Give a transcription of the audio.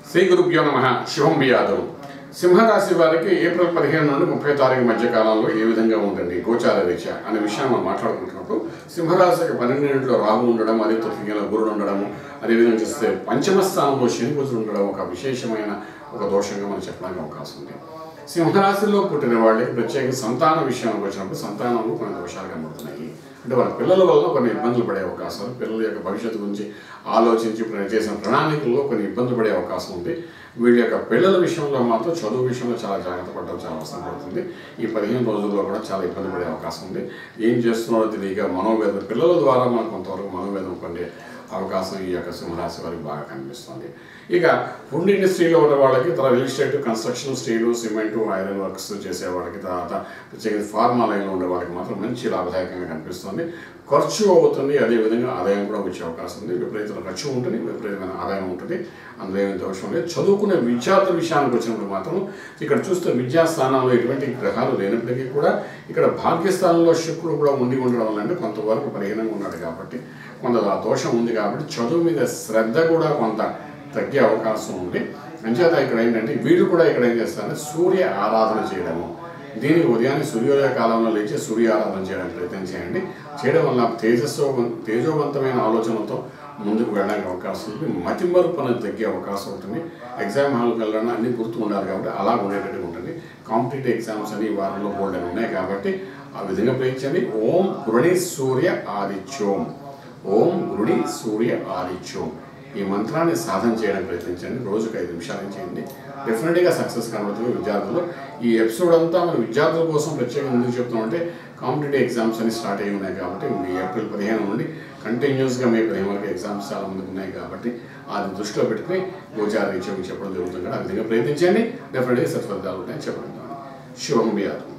శ్రీ గురుభ్యో నమ శుభం బియాదం సింహరాశి వారికి ఏప్రిల్ పదిహేను నుండి ముప్పై తారీఖు మధ్య కాలంలో ఏ విధంగా ఉందండి గోచార రీత్యా అనే విషయాన్ని మనం మాట్లాడుకుంటున్నప్పుడు సింహరాశికి పన్నెండింటిలో రాహు ఉండడం అదే తృతీయంలో గురుడు ఉండడము అదేవిధంగా చూస్తే పంచమ స్థానంలో శని కుజుడు ఉండడం ఒక విశేషమైన ఒక దోషంగా మనం చెప్పడానికి అవకాశం ఉంది సింహరాశిలో పుట్టిన వాళ్ళకి ప్రత్యేక సంతాన విషయానికి వచ్చినప్పుడు సంతానంలో కొన్ని దోషాలు కనబడుతున్నాయి అంటే వాళ్ళ పిల్లల వల్ల కొన్ని ఇబ్బందులు పడే అవకాశాలు పిల్లల యొక్క భవిష్యత్తు గురించి ఆలోచించి ప్ర- చేసిన ప్రణాళికల్లో కొన్ని ఇబ్బందులు పడే అవకాశం ఉంది వీళ్ళ యొక్క పిల్లల విషయంలో మాత్రం చదువు విషయంలో చాలా జాగ్రత్త పడడం చాలా అవసరం పడుతుంది ఈ పదిహేను రోజుల్లో కూడా చాలా ఇబ్బంది పడే అవకాశం ఉంది ఏం చేస్తున్నారో తెలియక మనోవేదన పిల్లల ద్వారా మనకు కొంతవరకు మనోవేదన పొందే అవకాశం ఈ యొక్క సింహరాశి వారికి బాగా కనిపిస్తుంది ఇక ఫుడ్ ఇండస్ట్రీలో ఉన్న వాళ్ళకి తర్వాత real estate construction steel cement iron works చేసే వాళ్ళకి తర్వాత ప్రత్యేకించి ఫార్మా లైన్లో ఉండే వాళ్ళకి మాత్రం మంచి లాభదాయకంగా కనిపిస్తుంది ఖర్చు అవుతుంది అదేవిధంగా ఆదాయం కూడా వచ్చే అవకాశం ఉంది విపరీతమైన ఖర్చు ఉంటుంది విపరీతమైన ఆదాయం ఉంటుంది అందులో ఏమి దోషం లేదు చదువుకునే విద్యార్థుల విషయానికి వచ్చినప్పుడు మాత్రం ఇక్కడ చూస్తే విద్యా స్థానాల్లో ఎటువంటి గ్రహాలు లేనప్పటికీ కూడా ఇక్కడ భాగ్యస్థానంలో శుక్రుడు కూడా ఉండి ఉండడం వల్ల అంటే కొంతవరకు బలహీనంగా ఉన్నాడు కాబట్టి కొంత ఆ దోషం ఉంది కాబట్టి చదువు మీద శ్రద్ధ కూడా కొంత తగ్గే అవకాశం ఉంది అంచేత ఇక్కడ ఏంటంటే వీళ్ళు కూడా ఇక్కడ ఏం చేస్తారంటే సూర్య ఆరాధన చేయడము దీనికి ఉదయాన్నే సూర్యోదయ కాలంలో లేచి సూర్య ఆరాధన చేయడానికి ప్రయత్నం చేయండి చేయడం వల్ల తేజస్సు తేజోవంతమైన ఆలోచనతో ముందుకు వెళ్ళడానికి అవకాశం ఉంది మతిమరుపు అనేది తగ్గే అవకాశం ఉంటుంది ఎగ్జామ్ హాల్కి వెళ్ళడం అన్ని గుర్తు ఉండాలి కాబట్టి అలా ఉండేటట్టుగా ఉంటుంది కాంపిటేటివ్ ఎగ్జామ్స్ అని ఈ వారంలో బోల్డ్ అని ఉన్నాయి కాబట్టి ఆ విధంగా ప్రయత్నించండి ఓం గురుణి సూర్య ఆదిత్యోం ఓం గురుడి సూర్య ఆదిత్యోం ఈ మంత్రాన్ని సాధన చేయడానికి ప్రయత్నించండి రోజుకు ఐదు నిమిషాలు చేయండి డెఫినెట్గా సక్సెస్ కనబడుతుంది విద్యార్థులు ఈ ఎపిసోడ్ అంతా మన విద్యార్థుల కోసం ప్రత్యేకంగా ఎందుకు చెప్తామంటే కాంపిటేటివ్ ఎగ్జామ్స్ అని స్టార్ట్ అయ్యి ఉన్నాయి కాబట్టి మీ ఏప్రిల్ పదిహేను నుండి కంటిన్యూస్గా మే పదిహేను వరకు ఎగ్జామ్స్ చాలా మందికి ఉన్నాయి కాబట్టి అది దృష్టిలో పెట్టుకుని గోచార రీత్యం చెప్పడం జరుగుతుంది కదా ఆ విధంగా ప్రయత్నించండి డెఫినెట్గా సత్ఫలితాలు ఉంటాయని చెప్పడం శుభం బియాదు